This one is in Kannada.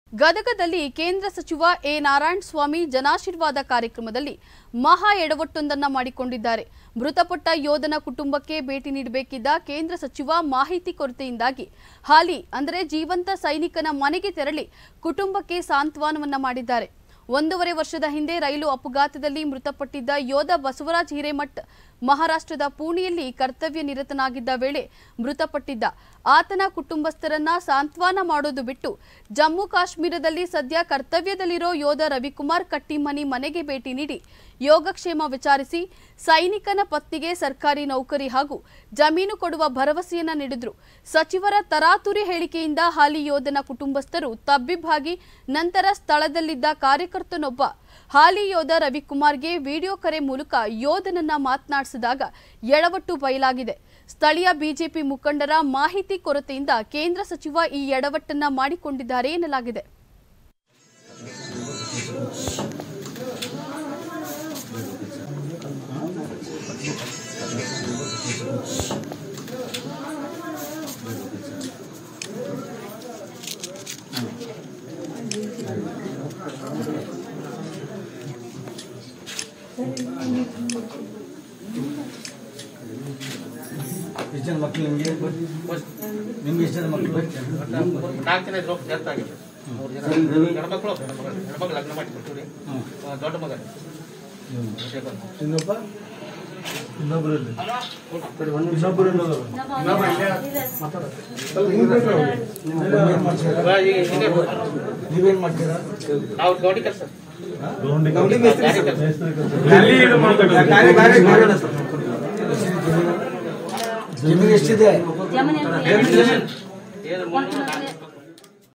ಗದಗದಲ್ಲಿ ಕೇಂದ್ರ ಸಚಿವ ಎ ನಾರಾಯಣ ಸ್ವಾಮಿ ಜನಾಶೀರ್ವಾದ ಕಾರ್ಯಕ್ರಮದಲ್ಲಿ ಮಹಾ ಎಡವಟ್ಟೊಂದನ್ನ ಮಾಡಿಕೊಂಡಿದ್ದಾರೆ ಮೃತಪಟ್ಟ ಯೋಧನ ಕುಟುಂಬಕ್ಕೆ ಭೇಟಿ ನೀಡಬೇಕಿದ್ದ ಕೇಂದ್ರ ಸಚಿವ ಮಾಹಿತಿ ಕೊರತೆಯಿಂದಾಗಿ ಹಾಲಿ ಅಂದರೆ ಜೀವಂತ ಸೈನಿಕನ ಮನೆಗೆ ತೆರಳಿ ಕುಟುಂಬಕ್ಕೆ ಸಾಂತ್ವನವನ್ನ ಮಾಡಿದ್ದಾರೆ ಒಂದೂವರೆ ವರ್ಷದ ಹಿಂದೆ ರೈಲು ಅಪಘಾತದಲ್ಲಿ ಮೃತಪಟ್ಟಿದ್ದ ಯೋಧ ಬಸವರಾಜ್ ಹಿರೇಮಠ್ ಮಹಾರಾಷ್ಟ್ರದ ಪೂಣೆಯಲ್ಲಿ ಕರ್ತವ್ಯ ನಿರತನಾಗಿದ್ದ ವೇಳೆ ಮೃತಪಟ್ಟಿದ್ದ ಆತನ ಕುಟುಂಬಸ್ಥರನ್ನ ಸಾಂತ್ವನ ಮಾಡೋದು ಬಿಟ್ಟು ಜಮ್ಮು ಕಾಶ್ಮೀರದಲ್ಲಿ ಸದ್ಯ ಕರ್ತವ್ಯದಲ್ಲಿರೋ ಯೋಧ ರವಿಕುಮಾರ್ ಕಟ್ಟಿಮನಿ ಮನೆಗೆ ಭೇಟಿ ನೀಡಿ ಯೋಗಕ್ಷೇಮ ವಿಚಾರಿಸಿ ಸೈನಿಕನ ಪತ್ನಿಗೆ ಸರ್ಕಾರಿ ನೌಕರಿ ಹಾಗೂ ಜಮೀನು ಕೊಡುವ ಭರವಸೆಯನ್ನ ನೀಡಿದ್ರು ಸಚಿವರ ತರಾತುರಿ ಹೇಳಿಕೆಯಿಂದ ಹಾಲಿ ಯೋಧನ ಕುಟುಂಬಸ್ಥರು ತಬ್ಬಿಬ್ಬಾಗಿ ನಂತರ ಸ್ಥಳದಲ್ಲಿದ್ದ ಕಾರ್ಯಕರ್ತನೊಬ್ಬ ಹಾಲಿ ಯೋಧ ರವಿಕುಮಾರ್ಗೆ ವಿಡಿಯೋ ಕರೆ ಮೂಲಕ ಯೋಧನನ್ನ ಮಾತನಾಡಿಸಿದಾಗ ಎಡವಟ್ಟು ಬಯಲಾಗಿದೆ ಸ್ಥಳೀಯ ಬಿಜೆಪಿ ಮುಖಂಡರ ಮಾಹಿತಿ ಕೊರತೆಯಿಂದ ಕೇಂದ್ರ ಸಚಿವ ಈ ಎಡವಟ್ಟನ್ನ ಮಾಡಿಕೊಂಡಿದ್ದಾರೆ ಎನ್ನಲಾಗಿದೆ ಎಷ್ಟು ಜನ ಮಕ್ಕಳು ನಿಮಗೆ ನಿಮ್ಗೆ ಎಷ್ಟು ಜನ ಮಕ್ಕಳು ನಾಲ್ಕು ಜನ ಇದ್ರು ಡೆತ್ ಆಗಿದೆ ಮೂರು ಜನ ರವಿ? ಹೆಣ್ಮಕ್ಳು ಹೆಣ್ಮಕ್ಳು ಲಗ್ನ ಮಾಡಿ ಕೊಡ್ತೀವಿ ಹ್ಮ್. ದೊಡ್ಡ ಮಗ ಇನ್ನೊಬ್ಬ ಇನ್ನೊಬ್ಬರು ಇಲ್ಲಿ. ಇನ್ನೊಬ್ಬರು ಇಲ್ಲಿ ಹೋಗೋರು. ನೀವೇನ್ ಮಾಡ್ತೀರಾ? ನೀವೇನ್ ಮಾಡ್ತೀರಾ ನಾವು ಗೌಡಿ ಕೆಲಸ ಗೌಂಡಿ ಮೇಸ್ತ್ರಿ ಸರ್. ಮೇಸ್ತ್ರಿ ಕೆಲಸ. ಜಮೀನು ಎಷ್ಟಿದೆ ಏನು